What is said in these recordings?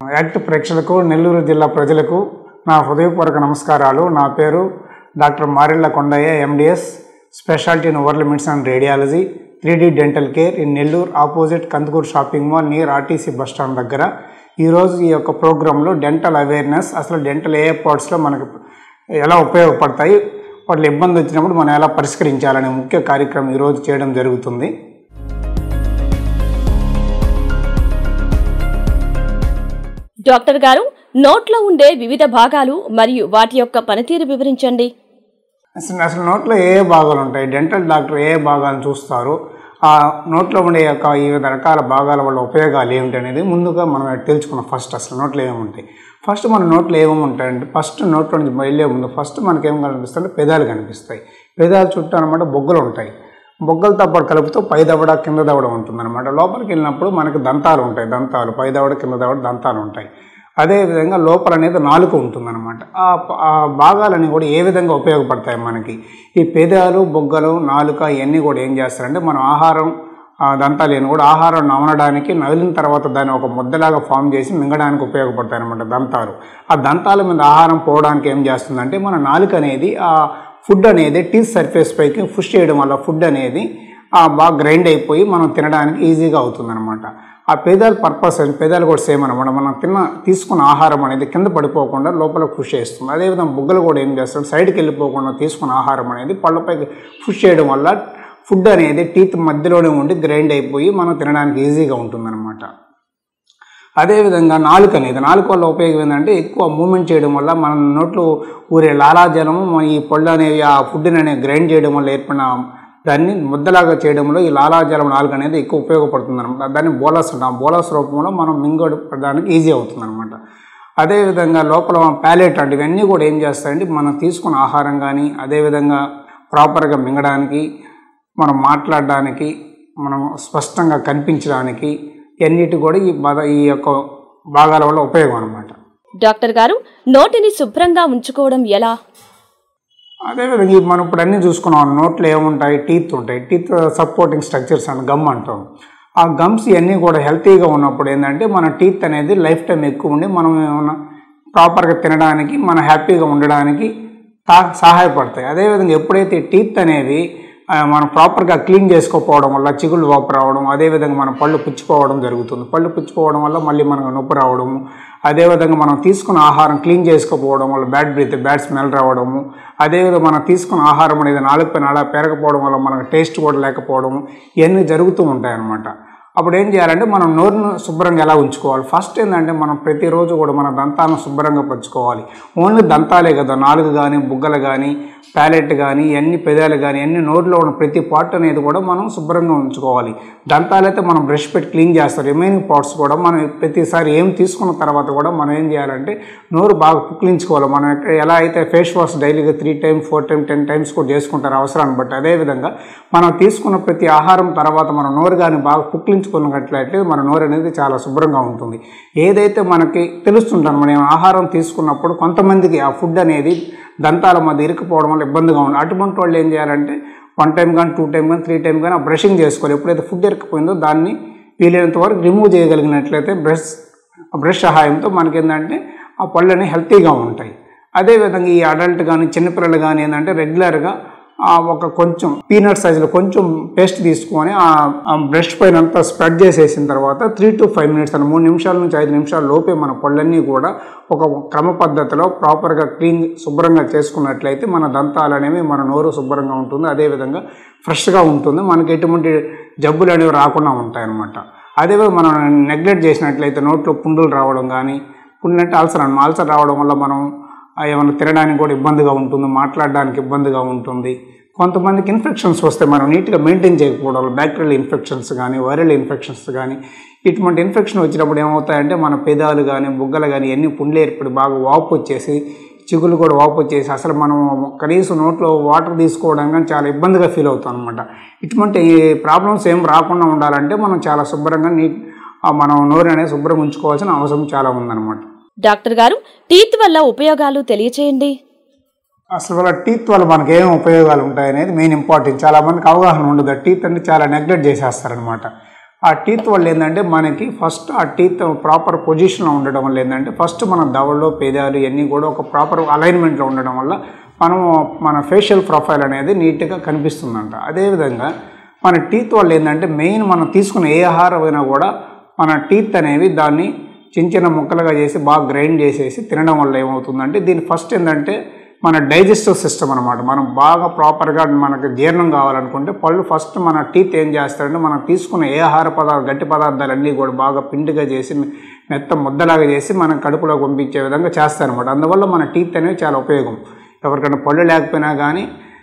act ప్రేక్షకులకు నెల్లూరు జిల్లా ప్రజలకు నా హృదయపూర్వక నమస్కారాలు నా పేరు doctor Marella Kondaiah MDS speciality in over limits and radiology three D dental care in Nellore opposite Kandukur shopping mall near RTC bus stand దగ్గర ఈరోజు ఈ యొక్క ప్రోగ్రాంలో డెంటల్ అవేర్నెస్ అసలు డెంటల్ ఏ పార్ట్స్లో మనకు ఎలా ఉపయోగపడతాయి వాటిలో ఇబ్బంది వచ్చినప్పుడు మనం ఎలా పరిష్కరించాలనే ముఖ్య కార్యక్రమం ఈరోజు చేయడం జరుగుతుంది డాక్టర్ గారు నోట్లో ఉండే వివిధ భాగాలు మరియు వాటి యొక్క పనితీరు వివరించండి అసలు అసలు నోట్లో ఏ ఏ భాగాలు ఉంటాయి డెంటల్ డాక్టర్ ఏ ఏ భాగాలను చూస్తారు ఆ నోట్లో ఉండే యొక్క వివిధ రకాల భాగాల వల్ల ఉపయోగాలు ఏమిటి అనేది ముందుగా మనం తెలుసుకున్నాం ఫస్ట్ అసలు నోట్లో ఏమేమి ఉంటాయి ఫస్ట్ మన నోట్లో ఏమేమి ఉంటాయంటే ఫస్ట్ నోట్లో నుంచి వెళ్ళే ముందు ఫస్ట్ మనకి ఏం కనిపిస్తాయంటే పెదాలు కనిపిస్తాయి పెదాలు చుట్టూ అనమాట బొగ్గలు ఉంటాయి బొగ్గలతో పాటు కలుపుతూ పై దవడ కింద దవడ ఉంటుందన్నమాట లోపలికి వెళ్ళినప్పుడు మనకి దంతాలు ఉంటాయి దంతాలు పై దవడ కింద దవడ దంతాలు ఉంటాయి అదేవిధంగా లోపల అనేది నాలుక ఉంటుందన్నమాట ఆ ప- ఆ భాగాలన్నీ కూడా ఏ విధంగా ఉపయోగపడతాయి మనకి ఈ పెదాలు బొగ్గలు నాలుక ఇవన్నీ కూడా ఏం చేస్తారంటే మనం ఆహారం ఆ దంతాలు ఇవన్నీ కూడా ఆహారం నమలడానికి నవిలిన తర్వాత దాన్ని ఒక ముద్దలాగా ఫామ్ చేసి మింగడానికి ఉపయోగపడతాయి అనమాట దంతాలు ఆ దంతాల మీద ఆహారం పోవడానికి ఏం చేస్తుందంటే మన నాలుక అనేది ఆ ఫుడ్ అనేది టీత్ సర్ఫేస్ పైకి పుష్ చేయడం వల్ల ఫుడ్ అనేది ఆ బాగా గ్రైండ్ అయిపోయి మనం తినడానికి ఈజీగా అవుతుందన్నమాట ఆ పేదాల పర్పస్ పేదాలు కూడా సేమ్ అనమాట మనం తిన్న తీసుకున్న ఆహారం అనేది కింద పడిపోకుండా లోపల పుష్ చేస్తుంది అదేవిధంగా బుగ్గలు కూడా ఏం చేస్తాడు సైడ్కి వెళ్ళిపోకుండా తీసుకున్న ఆహారం అనేది పళ్ళపైకి పుష్ చేయడం వల్ల ఫుడ్ అనేది టీత్ మధ్యలోనే ఉండి గ్రైండ్ అయిపోయి మనం తినడానికి ఈజీగా ఉంటుందన్నమాట అదేవిధంగా నాలుక అనేది నాలుక వల్ల ఉపయోగం ఏంటంటే ఎక్కువ మూమెంట్ చేయడం వల్ల మన నోట్లో ఊరే లాలాజలము మన ఈ పళ్ళు అనేవి ఆ ఫుడ్ని అనేది గ్రైండ్ చేయడం వల్ల ఏర్పడిన దాన్ని ముద్దలాగా చేయడంలో ఈ లాలాజలం నాలుక అనేది ఎక్కువ ఉపయోగపడుతుంది అనమాట దాన్ని బోలస్ అంటాం బోలస్ రూపంలో మనం మింగడానికి ఈజీ అవుతుంది అనమాట అదేవిధంగా లోపల ప్యాలెట్ అంటే ఇవన్నీ కూడా ఏం చేస్తాయంటే మనం తీసుకున్న ఆహారం కానీ అదేవిధంగా ప్రాపర్గా మింగడానికి మనం మాట్లాడడానికి మనం స్పష్టంగా కనిపించడానికి ఇవన్నిటి కూడా ఈ బాధ ఈ యొక్క భాగాల వల్ల ఉపయోగం అనమాట డాక్టర్ గారు నోటిని శుభ్రంగా ఉంచుకోవడం ఎలా అదేవిధంగా ఈ మనం ఇప్పుడు అన్నీ చూసుకున్నాం నోట్లో ఏముంటాయి టీత్ ఉంటాయి టీత్ సపోర్టింగ్ స్ట్రక్చర్స్ అని గమ్ అంటాం ఆ గమ్స్ ఇవన్నీ కూడా హెల్తీగా ఉన్నప్పుడు ఏంటంటే మన టీత్ అనేది లైఫ్ టైం ఎక్కువ ఉండి మనం ఏమన్నా ప్రాపర్గా తినడానికి మన హ్యాపీగా ఉండడానికి సహ- సహాయపడతాయి అదేవిధంగా ఎప్పుడైతే టీత్ అనేవి ఆ, మనం ప్రాపర్గా క్లీన్ చేసుకోకపోవడం వల్ల చిగుళ్ళు వాపు రావడం అదేవిధంగా మన పళ్ళు పుచ్చిపోవడం జరుగుతుంది పళ్ళు పుచ్చిపోవడం వల్ల మళ్ళీ మనకు నొప్పి రావడము అదేవిధంగా మనం తీసుకున్న ఆహారం క్లీన్ చేసుకోకపోవడం వల్ల బ్యాడ్ బ్రీత్ బ్యాడ్ స్మెల్ రావడము అదేవిధంగా మనం తీసుకున్న ఆహారం అనేది నాలుగు పైన అలా పెరగకపోవడం వల్ల మనకు టేస్ట్ కూడా లేకపోవడము ఇవన్నీ జరుగుతూ ఉంటాయి అన్నమాట అప్పుడు ఏం చేయాలంటే మనం నోరును శుభ్రంగా ఎలా ఉంచుకోవాలి ఫస్ట్ ఏంటంటే మనం ప్రతిరోజు కూడా మన దంతాలను శుభ్రంగా పరుచుకోవాలి ఓన్లీ దంతాలే కదా నాలుగు కానీ బుగ్గలు కానీ ప్యాలెట్ కానీ ఇవన్నీ పెదాలు కానీ అన్ని నోరులో ఉన్న ప్రతి పార్ట్ అనేది కూడా మనం శుభ్రంగా ఉంచుకోవాలి దంతాలైతే మనం బ్రష్ పెట్టి క్లీన్ చేస్తాం రిమైనింగ్ పార్ట్స్ కూడా మనం ప్రతిసారి ఏం తీసుకున్న తర్వాత కూడా మనం ఏం చేయాలంటే నోరు బాగా పుక్లించుకోవాలి మనం ఎక్కడ ఎలా అయితే ఫేస్ వాష్ డైలీగా three time four time ten times కూడా చేసుకుంటారు అవసరాన్ని బట్టి అదేవిధంగా మనం తీసుకున్న ప్రతి ఆహారం తర్వాత మన నోరు కానీ బాగా పుక్లించుకున్నట్లయితే మన నోరు అనేది చాలా శుభ్రంగా ఉంటుంది ఏదైతే మనకి తెలుస్తుంటాను మనం ఆహారం తీసుకున్నప్పుడు కొంతమందికి ఆ ఫుడ్ అనేది దంతాల మధ్య ఇరుక్కుపోవడం వల్ల ఇబ్బందిగా ఉంది అటువంటి వాళ్ళు ఏం చేయాలంటే వన్ టైం కానీ టూ టైం కానీ త్రీ టైం కానీ ఆ బ్రషింగ్ చేసుకోవాలి ఎప్పుడైతే ఫుడ్ ఇరుక్కుపోయిందో దాన్ని వీలైనంత వరకు రిమూవ్ చేయగలిగినట్లయితే బ్రష్ బ్రష్ సహాయంతో మనకేంటంటే ఆ పళ్ళని హెల్తీగా ఉంటాయి అదేవిధంగా ఈ అడల్ట్ కానీ చిన్నపిల్లలు కానీ ఏంటంటే రెగ్యులర్గా ఆ ఒక కొంచెం పీనట్ సైజులో కొంచెం పేస్ట్ తీసుకొని ఆ బ్రష్ పైన అంతా స్ప్రెడ్ చేసేసిన తర్వాత త్రీ టు ఫైవ్ మినిట్స్ అని మూడు నిమిషాల నుంచి ఐదు నిమిషాల లోపే మన పళ్ళన్నీ కూడా ఒక క్రమ పద్ధతిలో ప్రాపర్గా క్లీన్ శుభ్రంగా చేసుకున్నట్లయితే మన దంతాలు అనేవి మన నోరు శుభ్రంగా ఉంటుంది అదేవిధంగా ఫ్రెష్గా ఉంటుంది మనకి ఎటువంటి జబ్బులు అనేవి రాకుండా ఉంటాయి అన్నమాట అదేవిధంగా మనం నెగ్లెక్ట్ చేసినట్లయితే నోట్లో పుండులు రావడం కానీ పుండు అంటే అల్సర్ అన్న అల్సర్ రావడం వల్ల మనం ఆ ఏమైనా తినడానికి కూడా ఇబ్బందిగా ఉంటుంది మాట్లాడడానికి ఇబ్బందిగా ఉంటుంది కొంతమందికి ఇన్ఫెక్షన్స్ వస్తే మనం నీట్గా మెయింటైన్ చేయకపోవడం వల్ల బ్యాక్టీరియల్ ఇన్ఫెక్షన్స్ కానీ వైరల్ ఇన్ఫెక్షన్స్ కానీ ఇటువంటి ఇన్ఫెక్షన్ వచ్చినప్పుడు ఏమవుతాయంటే మన పెదాలు కానీ బుగ్గలు కానీ ఎన్ని పుండ్లు ఏర్పడి బాగా వాపు వచ్చేసి చిగులు కూడా వాపు వచ్చేసి అసలు మనం కనీసం నోట్లో వాటర్ తీసుకోవడం కానీ చాలా ఇబ్బందిగా ఫీల్ అవుతాం అనమాట ఇటువంటి ప్రాబ్లమ్స్ ఏం రాకుండా ఉండాలంటే మనం చాలా శుభ్రంగా నీట్ ఆ మనం నోరు అనేది శుభ్రంగా ఉంచుకోవాల్సిన అవసరం చాలా ఉందన్నమాట డాక్టర్ గారు టీత్ వల్ల ఉపయోగాలు తెలియచేయండి అసలు వాళ్ళ టీత్ వల్ల మనకి ఏం ఉపయోగాలు ఉంటాయనేది మెయిన్ ఇంపార్టెంట్ చాలా మందికి అవగాహన ఉండదు టీత్ అంటే చాలా నెగ్లెక్ట్ చేసేస్తారనమాట ఆ టీత్ వల్ల ఏంటంటే మనకి ఫస్ట్ ఆ టీత్ ప్రాపర్ పొజిషన్లో ఉండడం వల్ల ఏంటంటే ఫస్ట్ మన దవడలో పేదాలు ఇవన్నీ కూడా ఒక ప్రాపర్ అలైన్మెంట్లో ఉండడం వల్ల మనం మన ఫేషియల్ ప్రొఫైల్ అనేది నీట్గా కనిపిస్తుందంట అదేవిధంగా మన టీత్ వల్ల ఏంటంటే మెయిన్ మనం తీసుకున్న ఏ ఆహారం అయినా కూడా మన టీత్ అనేవి దాన్ని చిన్న చిన్న ముక్కలుగా చేసి బాగా గ్రైండ్ చేసేసి తినడం వల్ల ఏమవుతుందంటే దీని ఫస్ట్ ఏంటంటే మన డైజెస్టివ్ సిస్టమ్ అనమాట మనం బాగా ప్రాపర్గా మనకు జీర్ణం కావాలనుకుంటే పళ్ళు ఫస్ట్ మన టీత్ ఏం చేస్తారంటే మనం తీసుకున్న ఏ ఆహార పదార్థాలు గట్టి పదార్థాలన్నీ కూడా బాగా పిండిగా చేసి మెత్త ముద్దలాగా చేసి మన కడుపులో పంపించే విధంగా చేస్తారనమాట అందువల్ల మన టీత్ అనేవి చాలా ఉపయోగం ఎవరికైనా పళ్ళు లేకపోయినా కానీ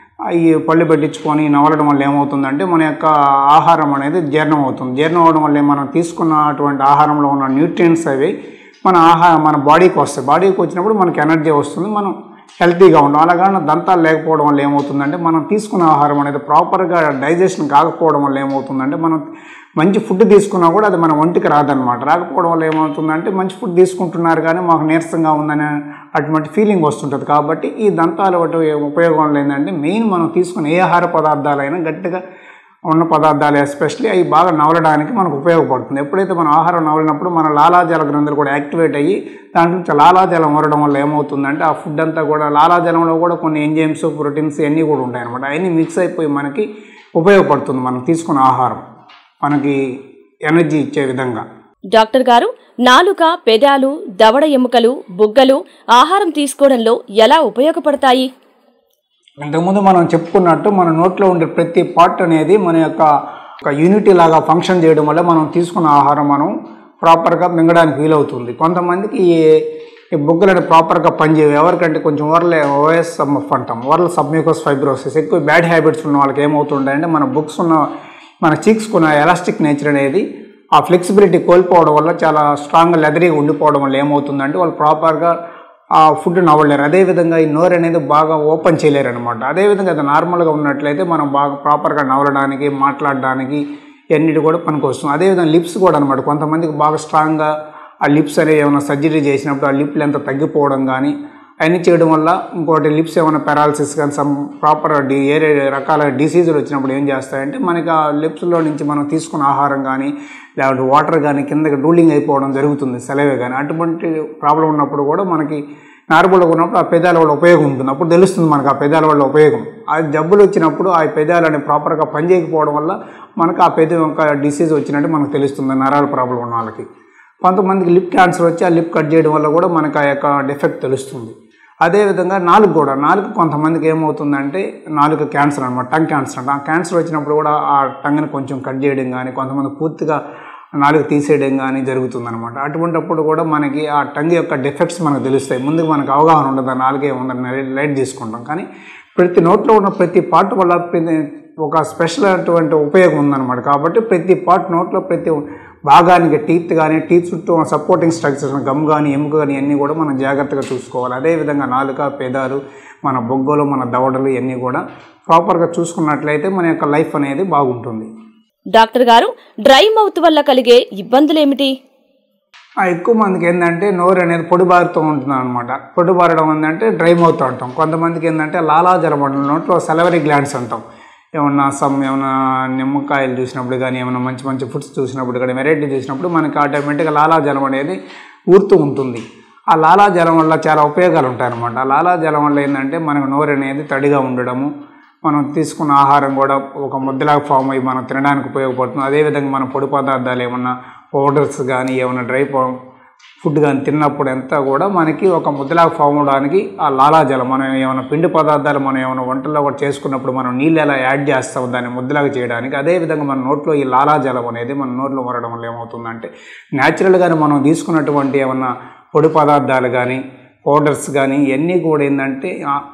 ఈ పళ్ళు పెట్టించుకొని నవలడం వల్ల ఏమవుతుందంటే మన యొక్క ఆహారం అనేది జీర్ణం అవుతుంది జీర్ణం అవడం వల్ల మనం తీసుకున్నటువంటి ఆహారంలో ఉన్న న్యూట్రియంట్స్ అవి మన ఆహారం మన బాడీకి వస్తాయి బాడీకి వచ్చినప్పుడు మనకి ఎనర్జీ వస్తుంది మనం హెల్తీగా ఉంటాం అలాగా దంతాలు లేకపోవడం వల్ల ఏమవుతుందంటే మనం తీసుకున్న ఆహారం అనేది ప్రాపర్గా డైజెషన్ కాకపోవడం వల్ల ఏమవుతుందంటే మనం మంచి ఫుడ్ తీసుకున్నా కూడా అది మన ఒంటికి రాదనమాట రాకపోవడం వల్ల ఏమవుతుందంటే మంచి ఫుడ్ తీసుకుంటున్నారు కానీ మాకు నీరసంగా ఉందనే అటువంటి ఫీలింగ్ వస్తుంటుంది కాబట్టి ఈ దంతాలు ఒకటి ఉపయోగం ఏంటంటే మెయిన్ మనం తీసుకున్న ఏ ఆహార పదార్థాలైనా గట్టిగా ఉన్న పదార్థాలు ఎస్పెషల్లీ అవి బాగా నవలడానికి మనకు ఉపయోగపడుతుంది ఎప్పుడైతే మనం ఆహారం నవలినప్పుడు మన లాలాజల గ్రంథులు కూడా యాక్టివేట్ అయ్యి దాంట్లో నుంచి లాలాజలం వరడం వల్ల ఏమవుతుందంటే ఆ ఫుడ్ అంతా కూడా లాలాజలంలో కూడా కొన్ని ఎంజైమ్స్ ప్రోటీన్స్ ఇవన్నీ కూడా ఉంటాయి అనమాట అవన్నీ మిక్స్ అయిపోయి మనకి ఉపయోగపడుతుంది మనం తీసుకున్న ఆహారం మనకి ఎనర్జీ ఇచ్చే విధంగా డాక్టర్ గారు నాలుక పెదాలు దవడ ఎముకలు బుగ్గలు ఆహారం తీసుకోవడంలో ఎలా ఉపయోగపడతాయి ఇంతకుముందు మనం చెప్పుకున్నట్టు మన నోట్లో ఉండే ప్రతి పార్ట్ అనేది మన యొక్క ఒక యూనిటీ లాగా ఫంక్షన్ చేయడం వల్ల మనం తీసుకున్న ఆహారం మనం ప్రాపర్గా మింగడానికి వీలవుతుంది కొంతమందికి ఈ ఈ బుగ్గలని ప్రాపర్గా పనిచేయవు ఎవరికంటే కొంచెం ఓరల్ ఓఎస్ఎంఎఫ్ అంటాం ఓరల్ సబ్మ్యూకస్ ఫైబ్రోసిస్ ఎక్కువ బ్యాడ్ హ్యాబిట్స్ ఉన్న వాళ్ళకి ఏమవుతుందంటే మన బుక్స్ ఉన్న మన చీక్స్ ఉన్న ఎలాస్టిక్ నేచర్ అనేది ఆ ఫ్లెక్సిబిలిటీ కోల్పోవడం వల్ల చాలా స్ట్రాంగ్ లెదరీగా ఉండిపోవడం వల్ల ఏమవుతుందంటే వాళ్ళు ప్రాపర్గా ఆ ఫుడ్ నవ్వలేరు అదేవిధంగా ఈ నోరు అనేది బాగా ఓపెన్ చేయలేరు అనమాట అదేవిధంగా అది నార్మల్గా ఉన్నట్లయితే మనం బాగా ప్రాపర్గా నవ్వడానికి మాట్లాడడానికి ఇవన్నిటి కూడా పనికి వస్తుంది అదేవిధంగా లిప్స్ కూడా అనమాట కొంతమందికి బాగా స్ట్రాంగ్గా ఆ లిప్స్ అనేవి ఏమైనా సర్జరీ చేసినప్పుడు ఆ లిప్ లెంత్ తగ్గిపోవడం కానీ అవన్నీ చేయడం వల్ల ఇంకోటి లిప్స్ ఏమైనా పెరాలసిస్ కానీ సమ్ ప్రాపర్ డి ఏరే రకాల డిసీజులు వచ్చినప్పుడు ఏం చేస్తాయంటే మనకి ఆ లిప్స్లో నుంచి మనం తీసుకున్న ఆహారం కానీ లేకపోతే వాటర్ కానీ కిందకి డూలింగ్ అయిపోవడం జరుగుతుంది సెలవే కానీ అటువంటి ప్రాబ్లం ఉన్నప్పుడు కూడా మనకి నార్మల్గా ఉన్నప్పుడు ఆ పెదాల వల్ల ఉపయోగం ఉంటుంది అప్పుడు తెలుస్తుంది మనకు ఆ పెదాల వల్ల ఉపయోగం ఆ జబ్బులు వచ్చినప్పుడు ఆ పెదాలని ప్రాపర్గా పనిచేయకపోవడం వల్ల మనకు ఆ పెద యొక్క డిసీజ్ వచ్చినట్టు మనకు తెలుస్తుంది నరాల ప్రాబ్లం ఉన్న వాళ్ళకి కొంతమందికి లిప్ క్యాన్సర్ వచ్చి ఆ లిప్ కట్ చేయడం వల్ల కూడా మనకు ఆ యొక్క డిఫెక్ట్ తెలుస్తుంది అదేవిధంగా నాలుగు కూడా నాలుగు కొంతమందికి ఏమవుతుందంటే నాలుగు క్యాన్సర్ అనమాట టంగ్ క్యాన్సర్ అంట ఆ క్యాన్సర్ వచ్చినప్పుడు కూడా ఆ టంగ్ని కొంచెం కట్ చేయడం కానీ కొంతమంది పూర్తిగా నాలుగు తీసేయడం కానీ జరుగుతుందన్నమాట అటువంటిప్పుడు కూడా మనకి ఆ టంగ్ యొక్క డిఫెక్ట్స్ మనకు తెలుస్తాయి ముందుకు మనకు అవగాహన ఉండదు ఆ నాలుగే ఉందని లైట్ తీసుకుంటాం కానీ ప్రతి నోట్లో ఉన్న ప్రతి పార్ట్ వల్ల ప్రతి ఒక స్పెషల్ అటువంటి ఉపయోగం ఉందన్నమాట కాబట్టి ప్రతి పార్ట్ నోట్లో ప్రతి భాగానికి టీత్ కానీ టీత్ చుట్టూ సపోర్టింగ్ స్ట్రక్చర్స్ గమ్ కానీ ఎముక కానీ ఇవన్నీ కూడా మనం జాగ్రత్తగా చూసుకోవాలి అదేవిధంగా నాలుక పేదాలు మన బొగ్గలు మన దవడలు ఇవన్నీ కూడా ప్రాపర్గా చూసుకున్నట్లయితే మన యొక్క లైఫ్ అనేది బాగుంటుంది డాక్టర్ గారు డ్రై మౌత్ వల్ల కలిగే ఇబ్బందులేమిటి ఆ ఎక్కువ మందికి ఏంటంటే నోరు అనేది పొడిబారుతూ ఉంటుంది అనమాట పొడిబారడం ఏంటంటే డ్రై మౌత్ అంటాం కొంతమందికి ఏంటంటే లాలాజలం అంటాం నోట్లో సెలవరీ గ్లాండ్స్ అంటాం ఏమన్నా సమ్ ఏమన్నా నిమ్మకాయలు చూసినప్పుడు కానీ ఏమైనా మంచి మంచి ఫుడ్స్ చూసినప్పుడు కానీ వెరైటీ చూసినప్పుడు మనకి ఆటోమేటిక్గా లాలాజలం అనేది ఊరుతూ ఉంటుంది ఆ లాలాజలం వల్ల చాలా ఉపయోగాలు ఉంటాయన్నమాట ఆ లాలాజలం వల్ల ఏంటంటే మనకు నోరు అనేది తడిగా ఉండడము మనం తీసుకున్న ఆహారం కూడా ఒక ముద్దలాగా ఫామ్ అయ్యి మనం తినడానికి ఉపయోగపడుతుంది అదేవిధంగా మన పొడి పదార్థాలు ఏమన్నా పౌడర్స్ కానీ ఏమైనా డ్రై ఫుడ్ కానీ తిన్నప్పుడు అంతా కూడా మనకి ఒక ముద్దలాగా ఫామ్ అవడానికి ఆ లాలాజలం మనం ఏమైనా పిండి పదార్థాలు మనం ఏమైనా వంటల్లో కూడా చేసుకున్నప్పుడు మనం నీళ్ళు ఎలా యాడ్ చేస్తాం దాన్ని ముద్దలాగా చేయడానికి అదేవిధంగా మన నోట్లో ఈ లాలాజలం అనేది మన నోట్లో వరడం వల్ల ఏమవుతుందంటే న్యాచురల్గానే మనం తీసుకున్నటువంటి ఏమన్నా పొడి పదార్థాలు కానీ పౌడర్స్ కానీ ఇవన్నీ కూడా ఏంటంటే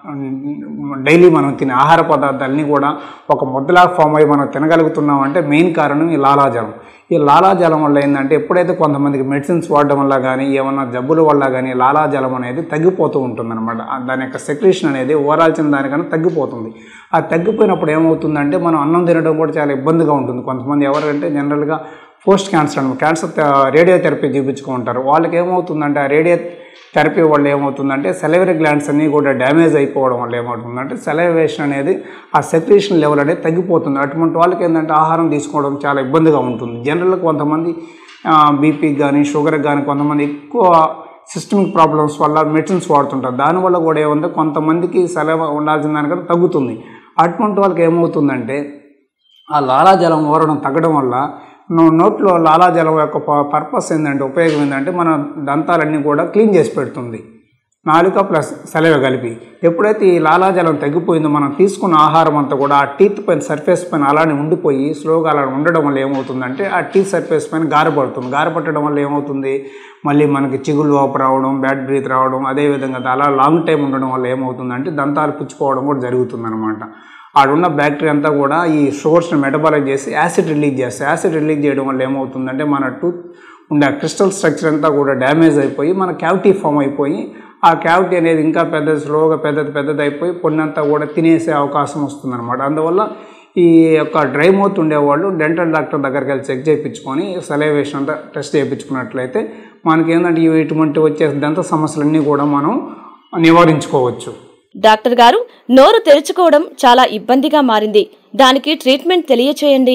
డైలీ మనం తినే ఆహార పదార్థాలన్నీ కూడా ఒక ముద్దలా ఫామ్ అయ్యి మనం తినగలుగుతున్నాం అంటే మెయిన్ కారణం ఈ లాలాజలం ఈ లాలాజలం వల్ల ఏంటంటే ఎప్పుడైతే కొంతమందికి మెడిసిన్స్ వాడడం వల్ల కానీ ఏమన్నా జబ్బుల వల్ల కానీ లాలాజలం అనేది తగ్గిపోతూ ఉంటుందన్నమాట ఆ దాని యొక్క సెక్రేషన్ అనేది ఓరాల్సిన దానికన్నా తగ్గిపోతుంది ఆ తగ్గిపోయినప్పుడు ఏమవుతుందంటే మనం అన్నం తినడం కూడా చాలా ఇబ్బందిగా ఉంటుంది కొంతమంది ఎవరంటే జనరల్గా పోస్ట్ క్యాన్సర్ అని క్యాన్సర్ రేడియోథెరపీ చూపించుకుంటారు వాళ్ళకి ఏమవుతుందంటే ఆ రేడియో థెరపీ వల్ల ఏమవుతుందంటే సెలవరీ గ్లాండ్స్ అన్నీ కూడా డ్యామేజ్ అయిపోవడం వల్ల ఏమవుతుందంటే సెలవేషన్ అనేది ఆ సెక్రేషన్ లెవెల్ అనేది తగ్గిపోతుంది అటువంటి వాళ్ళకి ఏంటంటే ఆహారం తీసుకోవడం చాలా ఇబ్బందిగా ఉంటుంది జనరల్గా కొంతమంది బీపీకి కానీ షుగర్కి కానీ కొంతమంది ఎక్కువ సిస్టమిక్ ప్రాబ్లమ్స్ వల్ల మెడిసిన్స్ వాడుతుంటారు దానివల్ల కూడా ఏముంది కొంతమందికి సెలవు ఉండాల్సిన దానికంటే తగ్గుతుంది అటువంటి వాళ్ళకి ఏమవుతుందంటే ఆ లాలాజలం ఊరడం తగ్గడం వల్ల నో- నోట్లో లాలాజలం యొక్క ప- పర్పస్ ఏంటంటే ఉపయోగం ఏంటంటే మన దంతాలన్నీ కూడా క్లీన్ చేసి పెడుతుంది నాలుక ప్లస్ సెలవు కలిపి ఎప్పుడైతే ఈ లాలాజలం తగ్గిపోయిందో మనం తీసుకున్న ఆహారం అంతా కూడా ఆ టీత్ పైన సర్ఫేస్ పైన అలానే ఉండిపోయి స్లోగా అలా ఉండడం వల్ల ఏమవుతుందంటే ఆ టీత్ సర్ఫేస్ పైన గారపడుతుంది గారపట్టడం వల్ల ఏమవుతుంది మళ్ళీ మనకి చిగులు వాపు రావడం బ్యాడ్ బ్రీత్ రావడం అదేవిధంగా అది అలా లాంగ్ టైం ఉండడం వల్ల ఏమవుతుందంటే దంతాలు పుచ్చిపోవడం కూడా జరుగుతుంది అనమాట ఆడున్న బ్యాక్టీరియా అంతా కూడా ఈ షుగర్స్ని మెటబాలైజ్ చేసి యాసిడ్ రిలీజ్ చేస్తాయి యాసిడ్ రిలీజ్ చేయడం వల్ల ఏమవుతుందంటే మన టూత్ ఉండే ఆ క్రిస్టల్ స్ట్రక్చర్ అంతా కూడా డ్యామేజ్ అయిపోయి మన క్యావిటీ ఫామ్ అయిపోయి ఆ క్యావిటీ అనేది ఇంకా పెద్ద స్లోగా పెద్దది పెద్దది అయిపోయి పొన్నంతా కూడా తినేసే అవకాశం వస్తుందన్నమాట అందువల్ల ఈ యొక్క డ్రై మౌత్ ఉండేవాళ్ళు డెంటల్ డాక్టర్ దగ్గరికి వెళ్ళి చెక్ చేయించుకొని సెలవేషన్ అంతా టెస్ట్ చేయించుకున్నట్లయితే మనకి ఏంటంటే ఇవి ఇటువంటి వచ్చే దంత సమస్యలన్నీ కూడా మనం నివారించుకోవచ్చు డాక్టర్ గారు నోరు తెరుచుకోవడం చాలా ఇబ్బందిగా మారింది దానికి ట్రీట్మెంట్ తెలియచేయండి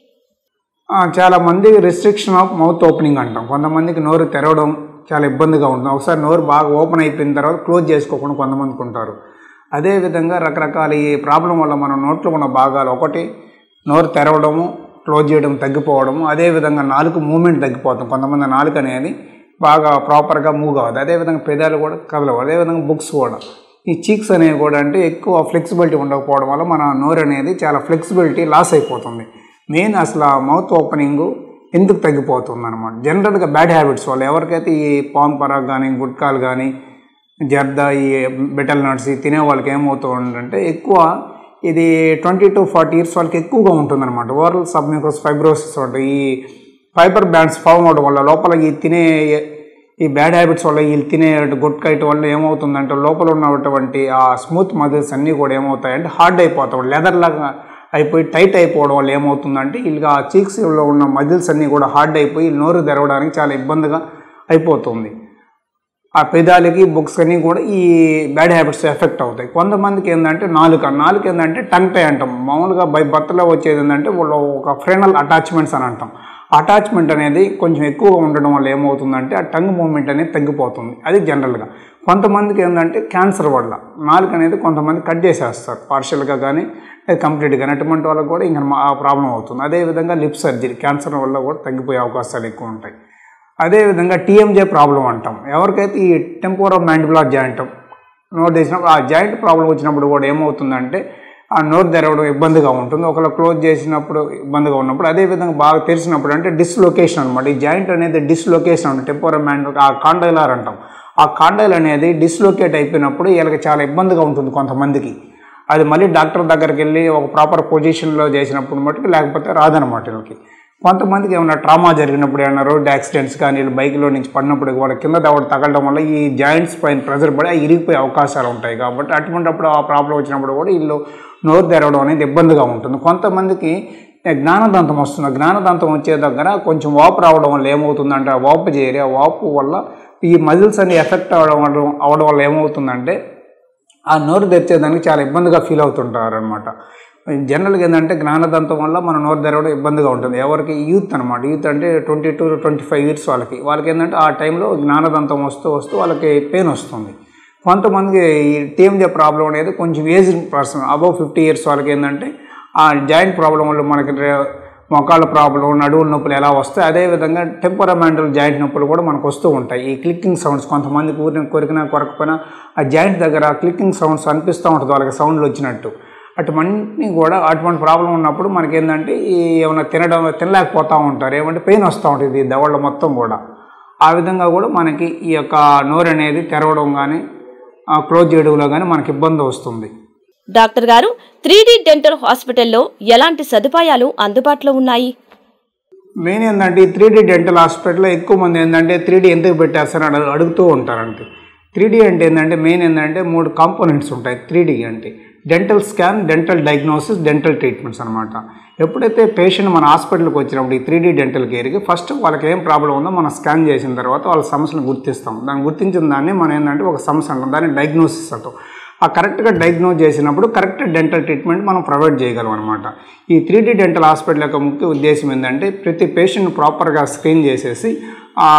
ఆ, చాలా మంది రిస్ట్రిక్షన్ ఆఫ్ మౌత్ ఓపెనింగ్ అంటాం కొంతమందికి నోరు తెరవడం చాలా ఇబ్బందిగా ఉంటుంది ఒకసారి నోరు బాగా ఓపెన్ అయిపోయిన తర్వాత క్లోజ్ చేసుకోకుండా కొంతమందికి ఉంటారు అదేవిధంగా రకరకాల ఈ ప్రాబ్లం వల్ల మన నోట్లో ఉన్న భాగాలు ఒకటి నోరు తెరవడము క్లోజ్ చేయడం తగ్గిపోవడము అదేవిధంగా నాలుగు మూమెంట్ తగ్గిపోతుంది కొంతమంది నాలుగు అనేది బాగా ప్రాపర్గా మూవ్ అవ్వదు అదేవిధంగా పెదాలు కూడా కదలవు అదేవిధంగా బుక్స్ కూడా ఈ చీక్స్ అనేవి కూడా అంటే ఎక్కువ ఫ్లెక్సిబిలిటీ ఉండకపోవడం వల్ల మన నోరు అనేది చాలా ఫ్లెక్సిబిలిటీ లాస్ అయిపోతుంది మెయిన్ అసలు ఆ మౌత్ ఓపెనింగ్ ఎందుకు తగ్గిపోతుంది అనమాట జనరల్గా బ్యాడ్ హ్యాబిట్స్ వల్ల ఎవరికైతే ఈ పాన్ పరాగ్ కానీ గుట్కాలు కానీ జర్దా ఈ బెటల్ నట్స్ ఈ తినే వాళ్ళకి ఏమవుతుందంటే ఎక్కువ ఇది ట్వంటీ టు ఫార్టీ ఇయర్స్ వాళ్ళకి ఎక్కువగా ఉంటుందన్నమాట ఓరల్ సబ్మ్యూకస్ ఫైబ్రోసిస్ అంటే ఈ ఫైబర్ బ్యాండ్స్ ఫామ్ అవడం వల్ల లోపల ఈ తినే ఈ బ్యాడ్ హ్యాబిట్స్ వల్ల వీళ్ళు తినే గుట్కైట్ వల్ల ఏమవుతుందంటే లోపల ఉన్నటువంటి ఆ స్మూత్ మజిల్స్ అన్నీ కూడా ఏమవుతాయంటే హార్డ్ అయిపోతాయి లెదర్ లాగా అయిపోయి టైట్ అయిపోవడం వల్ల ఏమవుతుందంటే వీళ్ళకి ఆ చీక్స్లో ఉన్న మజిల్స్ అన్నీ కూడా హార్డ్ అయిపోయి నోరు తెరవడానికి చాలా ఇబ్బందిగా అయిపోతుంది ఆ పెదాలకి బుక్స్ అన్నీ కూడా ఈ బ్యాడ్ హ్యాబిట్స్ ఎఫెక్ట్ అవుతాయి కొంతమందికి ఏంటంటే నాలుక నాలుక ఏంటంటే టంగ్ టై అంటాం మామూలుగా బై బర్త్లో వచ్చేది ఏంటంటే వాళ్ళు ఒక ఫ్రెనల్ అటాచ్మెంట్స్ అని అంటాం అటాచ్మెంట్ అనేది కొంచెం ఎక్కువగా ఉండడం వల్ల ఏమవుతుందంటే ఆ టంగ్ మూమెంట్ అనేది తగ్గిపోతుంది అది జనరల్గా కొంతమందికి ఏంటంటే క్యాన్సర్ వల్ల నాలుక అనేది కొంతమంది కట్ చేసేస్తారు పార్షియల్గా కానీ కంప్లీట్గా కానీ అటువంటి వాళ్ళకి కూడా ఇంకా ఆ ప్రాబ్లం అవుతుంది అదేవిధంగా లిప్ సర్జరీ క్యాన్సర్ వల్ల కూడా తగ్గిపోయే అవకాశాలు ఎక్కువ ఉంటాయి అదేవిధంగా టీఎంజే ప్రాబ్లం అంటాం ఎవరికైతే ఈ టెంపోరో మ్యాండిబులర్ జాయింట్ నోట్ చేసినప్పుడు ఆ జాయింట్ ప్రాబ్లం వచ్చినప్పుడు కూడా ఏమవుతుందంటే ఆ నోరు తెరవడం ఇబ్బందిగా ఉంటుంది ఒకవేళ క్లోజ్ చేసినప్పుడు ఇబ్బందిగా ఉన్నప్పుడు అదేవిధంగా బాగా తెరిచినప్పుడు అంటే డిస్లొకేషన్ అనమాట ఈ జాయింట్ అనేది డిస్లొకేషన్ అంటే టెంపోరో మ్యాండ్ ఆ కాండైలార్ అంటాం ఆ కాండైల్ అనేది డిస్లొకేట్ అయిపోయినప్పుడు వీళ్ళకి చాలా ఇబ్బందిగా ఉంటుంది కొంతమందికి అది మళ్ళీ డాక్టర్ దగ్గరికి వెళ్ళి ఒక ప్రాపర్ పొజిషన్లో చేసినప్పుడు మటుకు లేకపోతే రాదనమాట వీళ్ళకి కొంతమందికి ఏమైనా ట్రామా జరిగినప్పుడు ఏమైనా రోడ్ యాక్సిడెంట్స్ కానీ వీళ్ళు బైక్లో నుంచి పడినప్పుడు వాళ్ళ కింద దవడ తగలడం వల్ల ఈ జాయింట్స్ పైన ప్రెజర్ పడి అవి ఇరిగిపోయే అవకాశాలు ఉంటాయి కాబట్టి అటువంటిప్పుడు ఆ ప్రాబ్లం వచ్చినప్పుడు కూడా వీళ్ళు నోరు తెరవడం అనేది ఇబ్బందిగా ఉంటుంది కొంతమందికి జ్ఞానదంతం వస్తుంది జ్ఞానదంతం వచ్చే దగ్గర కొంచెం వాపు రావడం వల్ల ఏమవుతుందంటే ఆ వాపు చేరి ఆ వాపు వల్ల ఈ మజిల్స్ అన్ని ఎఫెక్ట్ అవ్వడం వల్ల అవడం వల్ల ఏమవుతుందంటే ఆ నోరు తెరిచేదానికి చాలా ఇబ్బందిగా ఫీల్ అవుతుంటారు అనమాట జనరల్గా ఏంటంటే జ్ఞానదంతం వల్ల మన నోరు తెరవడం ఇబ్బందిగా ఉంటుంది ఎవరికి యూత్ అనమాట యూత్ అంటే twenty to twenty five years వాళ్ళకి వాళ్ళకి ఏంటంటే ఆ టైంలో జ్ఞానదంతం వస్తూ వస్తూ వాళ్ళకి పెయిన్ వస్తుంది కొంతమందికి ఈ టీఎంజే ప్రాబ్లం అనేది కొంచెం age person above fifty years వాళ్ళకి ఏంటంటే ఆ జాయింట్ ప్రాబ్లం వల్ల మనకి మొక్కల ప్రాబ్లం నడువుల నొప్పులు ఎలా వస్తాయి అదేవిధంగా టెంపరమెంటల్ జాయింట్ నొప్పులు కూడా మనకు వస్తూ ఉంటాయి ఈ క్లిక్కింగ్ సౌండ్స్ కొంతమంది ఊరిని కొరికినా కొరకపోయినా ఆ జాయింట్ దగ్గర క్లిక్కింగ్ సౌండ్స్ అనిపిస్తూ ఉంటుంది వాళ్ళకి సౌండ్లు వచ్చినట్టు అటువన్నీ కూడా అటువంటి ప్రాబ్లం ఉన్నప్పుడు మనకి ఏంటంటే ఈ ఏమైనా తినడం తినలేకపోతూ ఉంటారు ఏమంటే పెయిన్ వస్తూ ఉంటుంది ఈ దవళ్ళ మొత్తం కూడా ఆ విధంగా కూడా మనకి ఈ యొక్క నోరు అనేది తెరవడం కానీ క్లోజ్ చేయడంలో కానీ మనకి ఇబ్బంది వస్తుంది డాక్టర్ గారు త్రీ డెంటల్ హాస్పిటల్లో ఎలాంటి సదుపాయాలు అందుబాటులో ఉన్నాయి మెయిన్ ఏంటంటే ఈ త్రీ డీ డెంటల్ హాస్పిటల్లో ఎక్కువ మంది ఏంటంటే త్రీ డీ ఎందుకు పెట్టేస్తారని అడుగు- అడుగుతూ ఉంటారంటే త్రీ డీ అంటే ఏంటంటే మెయిన్ ఏంటంటే మూడు కాంపోనెంట్స్ ఉంటాయి త్రీ డీ అంటే dental scan dental diagnosis dental treatments అనమాట ఎప్పుడైతే పేషెంట్ మన హాస్పిటల్కి వచ్చినప్పుడు ఈ త్రీ డీ డెంటల్ కేర్కి ఫస్ట్ వాళ్ళకి ఏం ప్రాబ్లం ఉందో మనం స్కాన్ చేసిన తర్వాత వాళ్ళ సమస్యను గుర్తిస్తాం దాన్ని గుర్తించిన దాన్ని మనం ఏంటంటే ఒక సమస్య అంటాం దాన్ని డయాగ్నోసిస్ అంటాం ఆ కరెక్ట్గా డయాగ్నోజ్ చేసినప్పుడు కరెక్ట్ డెంటల్ ట్రీట్మెంట్ మనం ప్రొవైడ్ చేయగలం అనమాట ఈ త్రీ డీ డెంటల్ హాస్పిటల్ యొక్క ముఖ్య ఉద్దేశం ఏంటంటే ప్రతి పేషెంట్ ప్రాపర్గా స్క్రీన్ చేసేసి ఆ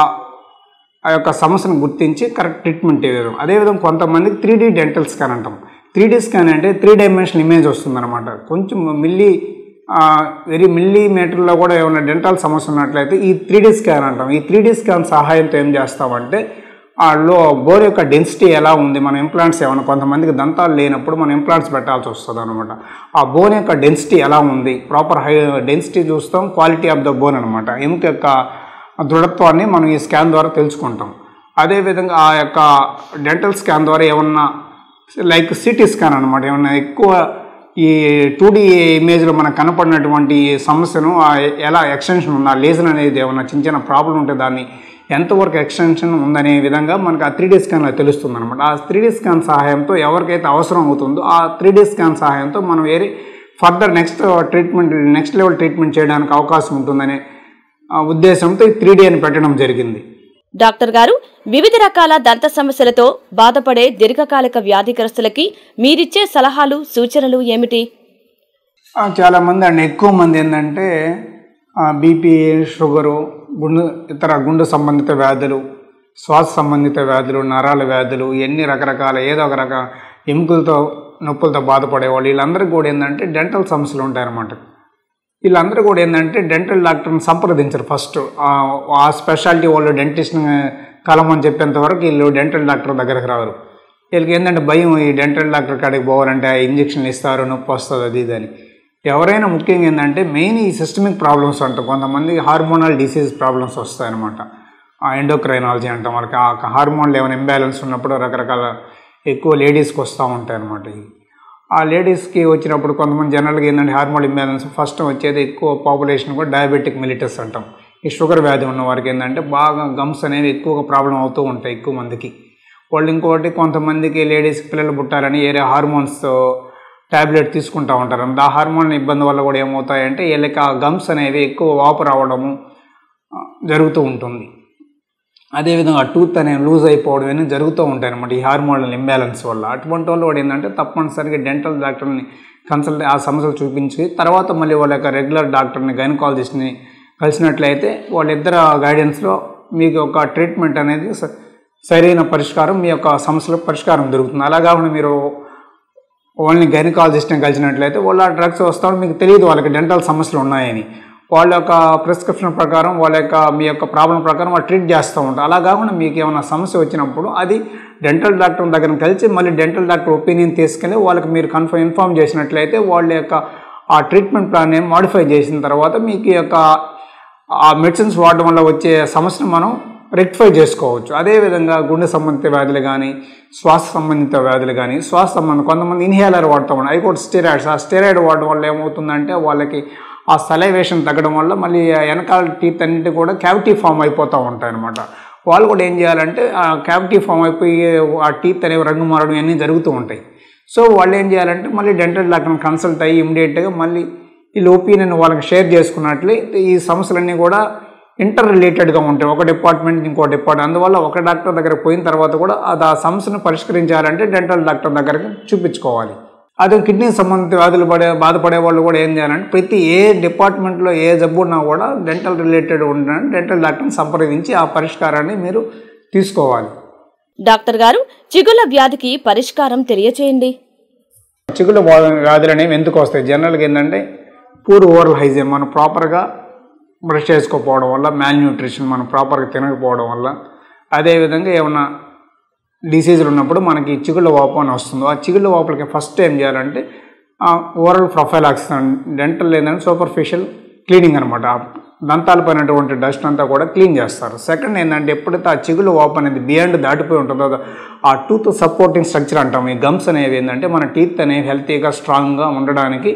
ఆ యొక్క సమస్యను గుర్తించి కరెక్ట్ ట్రీట్మెంట్ ఇవ్వడం అదేవిధంగా కొంతమందికి త్రీ డీ డెంటల్ స్కాన్ అంటాం త్రీ డీ స్కాన్ అంటే త్రీ డైమెన్షనల్ ఇమేజ్ వస్తుందన్నమాట కొంచెం మిల్లీ వెరీ మిల్లీ మీటర్లో కూడా ఏమైనా డెంటల్ సమస్య ఉన్నట్లయితే ఈ త్రీ డీ స్కాన్ అంటాం ఈ త్రీ డీ స్కాన్ సహాయంతో ఏం చేస్తామంటే ఆ లో బోర్ యొక్క డెన్సిటీ ఎలా ఉంది మన ఇంప్లాంట్స్ ఏమైనా కొంతమందికి దంతాలు లేనప్పుడు మనం ఇంప్లాంట్స్ పెట్టాల్సి వస్తుంది అనమాట ఆ బోన్ యొక్క డెన్సిటీ ఎలా ఉంది ప్రాపర్ హై డెన్సిటీ చూస్తాం క్వాలిటీ ఆఫ్ ద బోన్ అనమాట ఎముక యొక్క దృఢత్వాన్ని మనం ఈ స్కాన్ ద్వారా తెలుసుకుంటాం అదేవిధంగా ఆ యొక్క డెంటల్ స్కాన్ ద్వారా ఏమన్నా లైక్ సిటీ స్కాన్ అనమాట ఏమన్నా ఎక్కువ ఈ టూ డీ ఇమేజ్లో మనకు కనపడినటువంటి సమస్యను ఆ ఎలా ఎక్స్టెన్షన్ ఉందా లేజన్ అనేది ఏమన్నా చిన్న చిన్న ప్రాబ్లం ఉంటే దాన్ని ఎంతవరకు ఎక్స్టెన్షన్ ఉందనే విధంగా మనకు ఆ త్రీ డీ స్కాన్లో తెలుస్తుంది అనమాట ఆ త్రీ డీ స్కాన్ సహాయంతో ఎవరికైతే అవసరం అవుతుందో ఆ త్రీ డీ స్కాన్ సహాయంతో మనం వేరే further next treatment next level treatment చేయడానికి అవకాశం ఉంటుందనే ఆ ఉద్దేశంతో ఈ త్రీ డీ అని పెట్టడం జరిగింది డాక్టర్ గారు వివిధ రకాల దంత సమస్యలతో బాధపడే దీర్ఘకాలిక వ్యాధిగ్రస్తులకి మీరిచ్చే సలహాలు సూచనలు ఏమిటి ఆ, చాలా మంది అండి ఎక్కువ మంది ఏంటంటే బీపీ షుగరు గుండె ఇతర గుండె సంబంధిత వ్యాధులు శ్వాస సంబంధిత వ్యాధులు నరాల వ్యాధులు ఎన్ని రకరకాల ఏదో ఒక రక ఎముకలతో నొప్పులతో బాధపడేవాళ్ళు వీళ్ళందరికీ కూడా ఏంటంటే డెంటల్ సమస్యలు ఉంటాయన్నమాట వీళ్ళందరూ కూడా ఏంటంటే డెంటల్ డాక్టర్ని సంప్రదించరు ఫస్ట్ ఆ స్పెషాలిటీ వాళ్ళు డెంటిస్ట్ని కలమని చెప్పేంత వరకు వీళ్ళు డెంటల్ డాక్టర్ దగ్గరకు రారు వీళ్ళకి ఏంటంటే భయం ఈ డెంటల్ డాక్టర్ కాడికి పోవాలంటే ఆ ఇంజక్షన్లు ఇస్తారు నొప్పి వస్తుంది అది ఇది అని ఎవరైనా ముఖ్యంగా ఏంటంటే మెయిన్ ఈ సిస్టమిక్ ప్రాబ్లమ్స్ అంటాం కొంతమంది హార్మోనల్ డిసీజ్ ప్రాబ్లమ్స్ వస్తాయన్నమాట ఆ ఎండోక్రైనాలజీ అంటాం వాళ్ళకి ఆ హార్మోన్లు ఏమైనా ఇంబ్యాలెన్స్ ఉన్నప్పుడు రకరకాల ఎక్కువ లేడీస్కి వస్తూ ఉంటాయి అనమాట ఇవి ఆ లేడీస్కి వచ్చినప్పుడు కొంతమంది జనరల్గా ఏంటంటే హార్మోన్ ఇంబ్యాలెన్స్ ఫస్ట్ వచ్చేది ఎక్కువ పాపులేషన్ కూడా డయాబెటిక్ మిలిటస్ అంటాం ఈ షుగర్ వ్యాధి ఉన్న వారికి ఏంటంటే బాగా గమ్స్ అనేవి ఎక్కువగా ప్రాబ్లం అవుతూ ఉంటాయి ఎక్కువ మందికి వాళ్ళు ఇంకోటి కొంతమందికి లేడీస్కి పిల్లలు పుట్టాలని ఏరే హార్మోన్స్ ట్యాబ్లెట్ తీసుకుంటూ ఉంటారు ఆ హార్మోన్ ఇబ్బంది వల్ల కూడా ఏమవుతాయంటే వీళ్ళకి ఆ గమ్స్ అనేవి ఎక్కువ వాపు రావడము ఆ, జరుగుతూ ఉంటుంది అదేవిధంగా టూత్ అనేవి లూజ్ అయిపోవడం అనేది జరుగుతూ ఉంటాయి అనమాట ఈ హార్మోనల్ ఇంబ్యాలెన్స్ వల్ల అటువంటి వాళ్ళు కూడా ఏంటంటే తప్పనిసరిగా డెంటల్ డాక్టర్ని కన్సల్ట్ ఆ సమస్యలు చూపించి తర్వాత మళ్ళీ వాళ్ళ యొక్క రెగ్యులర్ డాక్టర్ని గైనకాలజిస్ట్ని కలిసినట్లయితే వాళ్ళిద్దరు గైడెన్స్లో మీకు ఒక ట్రీట్మెంట్ అనేది స- సరైన పరిష్కారం మీ యొక్క సమస్యలకు పరిష్కారం దొరుకుతుంది అలా కాకుండా మీరు ఓన్లీ గైనకాలజిస్ట్ని కలిసినట్లయితే వాళ్ళు ఆ డ్రగ్స్ వస్తాడు మీకు తెలియదు వాళ్ళకి డెంటల్ సమస్యలు ఉన్నాయని వాళ్ళ యొక్క ప్రిస్క్రిప్షన్ ప్రకారం వాళ్ళ యొక్క మీ యొక్క ప్రాబ్లం ప్రకారం వాళ్ళు ట్రీట్ చేస్తూ ఉంటారు అలా కాకుండా మీకు ఏమైనా సమస్య వచ్చినప్పుడు అది డెంటల్ డాక్టర్ దగ్గర కలిసి మళ్ళీ డెంటల్ డాక్టర్ ఒపీనియన్ తీసుకెళ్ళి వాళ్ళకి మీరు కన్ఫర్మ్ ఇన్ఫామ్ చేసినట్లయితే వాళ్ళ యొక్క ఆ ట్రీట్మెంట్ ప్లాన్ ఏం మాడిఫై చేసిన తర్వాత మీకు ఈ యొక్క ఆ మెడిసిన్స్ వాడడం వల్ల వచ్చే సమస్యను మనం రెక్టిఫై చేసుకోవచ్చు అదేవిధంగా గుండె సంబంధిత వ్యాధులు కానీ శ్వాస సంబంధిత వ్యాధులు కానీ శ్వాస సంబంధం కొంతమంది ఇన్హేలర్ వాడుతూ ఉంటారు అవి కూడా స్టెరాయిడ్స్ ఆ స్టెరాయిడ్ వాడడం వల్ల ఏమవుతుందంటే వాళ్ళకి ఆ సలైవేషన్ తగ్గడం వల్ల మళ్ళీ ఆ వెనకాల టీత్ అన్నిటి కూడా క్యావిటీ ఫామ్ అయిపోతూ ఉంటాయి అనమాట వాళ్ళు కూడా ఏం చేయాలంటే ఆ క్యావిటీ ఫామ్ అయిపోయి ఆ టీత్ అనేవి రంగు మారడం ఇవన్నీ జరుగుతూ ఉంటాయి సో వాళ్ళు ఏం చేయాలంటే మళ్ళీ డెంటల్ డాక్టర్ని కన్సల్ట్ అయ్యి ఇమీడియట్గా మళ్ళీ వీళ్ళ ఒపీనియన్ వాళ్ళకి షేర్ చేసుకున్నట్లే ఈ సమస్యలన్నీ కూడా ఇంటర్ రిలేటెడ్గా ఉంటాయి ఒక డిపార్ట్మెంట్ ఇంకో డిపార్ట్మెంట్ అందువల్ల ఒక డాక్టర్ దగ్గర పోయిన తర్వాత కూడా అది ఆ సమస్యను పరిష్కరించాలంటే డెంటల్ డాక్టర్ దగ్గరికి చూపించుకోవాలి అదే కిడ్నీ సంబంధిత వ్యాధులు పడే బాధపడే వాళ్ళు కూడా ఏం చేయాలంటే ప్రతి ఏ డిపార్ట్మెంట్లో ఏ జబ్బు ఉన్నా కూడా డెంటల్ రిలేటెడ్ ఉండడం డెంటల్ డాక్టర్ని సంప్రదించి ఆ పరిష్కారాన్ని మీరు తీసుకోవాలి డాక్టర్ గారు చిగుళ్ళ వ్యాధికి పరిష్కారం తెలియచేయండి చిగుళ్ళ వ్యాధులు అనేవి ఎందుకు వస్తాయి జనరల్గా ఏంటంటే పూర్ ఓరల్ హైజీన్ మనం ప్రాపర్గా బ్రష్ చేసుకోకపోవడం వల్ల మాల్ న్యూట్రిషన్ మనం ప్రాపర్గా తినకపోవడం వల్ల అదేవిధంగా ఏమన్నా డిసీజులు ఉన్నప్పుడు మనకి చిగుళ్ళ వాపు అని వస్తుందో ఆ చిగుళ్ళ వాపులకి ఫస్ట్ ఏం చేయాలంటే ఓరల్ ప్రొఫైలాక్స్ డెంటల్ ఏంటంటే సూపర్ఫిషియల్ క్లీనింగ్ అనమాట దంతాల పైనటువంటి డస్ట్ అంతా కూడా క్లీన్ చేస్తారు సెకండ్ ఏంటంటే ఎప్పుడైతే ఆ చిగులు వాపు అనేది బియాండ్ దాటిపోయి ఉంటుందో ఆ టూత్ సపోర్టింగ్ స్ట్రక్చర్ అంటాం ఈ గమ్స్ అనేవి ఏంటంటే మన టీత్ అనేవి హెల్తీగా స్ట్రాంగ్గా ఉండడానికి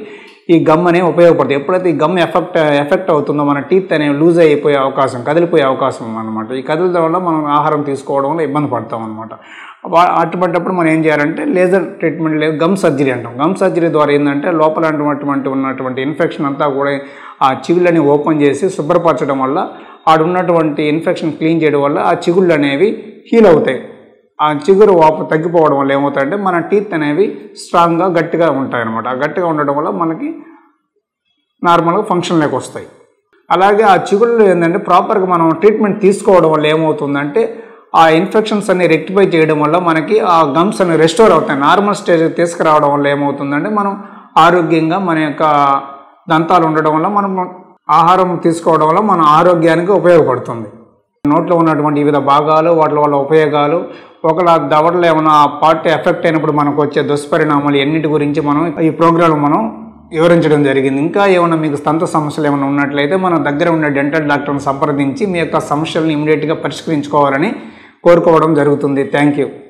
ఈ గమ్ అనేవి ఉపయోగపడుతుంది ఎప్పుడైతే ఈ గమ్ ఎఫెక్ట్ ఎఫెక్ట్ అవుతుందో మన టీత్ అనేవి లూజ్ అయిపోయే అవకాశం కదిలిపోయే అవకాశం అనమాట ఈ కదలడం వల్ల మనం ఆహారం తీసుకోవడం వల్ల ఇబ్బంది పడతాం అనమాట అటువంటిప్పుడు మనం ఏం చేయాలంటే లేజర్ ట్రీట్మెంట్ లేదు గమ్ సర్జరీ అంటాం గమ్ సర్జరీ ద్వారా ఏంటంటే లోపల ఉన్నటువంటి ఉన్నటువంటి ఇన్ఫెక్షన్ అంతా కూడా ఆ చిగుళ్ళని ఓపెన్ చేసి శుభ్రపరచడం వల్ల ఆడ ఉన్నటువంటి ఇన్ఫెక్షన్ క్లీన్ చేయడం వల్ల ఆ చిగుళ్ళు అనేవి హీల్ అవుతాయి ఆ చిగురు వాపు తగ్గిపోవడం వల్ల ఏమవుతాయంటే మన టీత్ అనేవి స్ట్రాంగ్గా గట్టిగా ఉంటాయి అనమాట ఆ గట్టిగా ఉండడం వల్ల మనకి నార్మల్గా ఫంక్షన్లోకి వస్తాయి అలాగే ఆ చిగుళ్ళు ఏంటంటే ప్రాపర్గా మనం ట్రీట్మెంట్ తీసుకోవడం వల్ల ఏమవుతుందంటే ఆ ఇన్ఫెక్షన్స్ అన్ని రెక్టిఫై చేయడం వల్ల మనకి ఆ గమ్స్ అన్ని రెస్టోర్ అవుతాయి నార్మల్ స్టేజ్ తీసుకురావడం వల్ల ఏమవుతుందంటే మనం ఆరోగ్యంగా మన యొక్క దంతాలు ఉండడం వల్ల మనం ఆహారం తీసుకోవడం వల్ల మన ఆరోగ్యానికి ఉపయోగపడుతుంది నోట్లో ఉన్నటువంటి వివిధ భాగాలు వాటి వల్ల ఉపయోగాలు ఒకవేళ దవడలో ఏమైనా పార్ట్ ఎఫెక్ట్ అయినప్పుడు మనకు వచ్చే దుష్పరిణామాలు ఎన్నిటి గురించి మనం ఈ ప్రోగ్రాంలో మనం వివరించడం జరిగింది ఇంకా ఏమైనా మీకు దంత సమస్యలు ఏమైనా ఉన్నట్లయితే మన దగ్గర ఉన్న డెంటల్ డాక్టర్ని సంప్రదించి మీ యొక్క సమస్యలను ఇమీడియట్గా పరిష్కరించుకోవాలని కోరుకోవడం జరుగుతుంది థ్యాంక్ యూ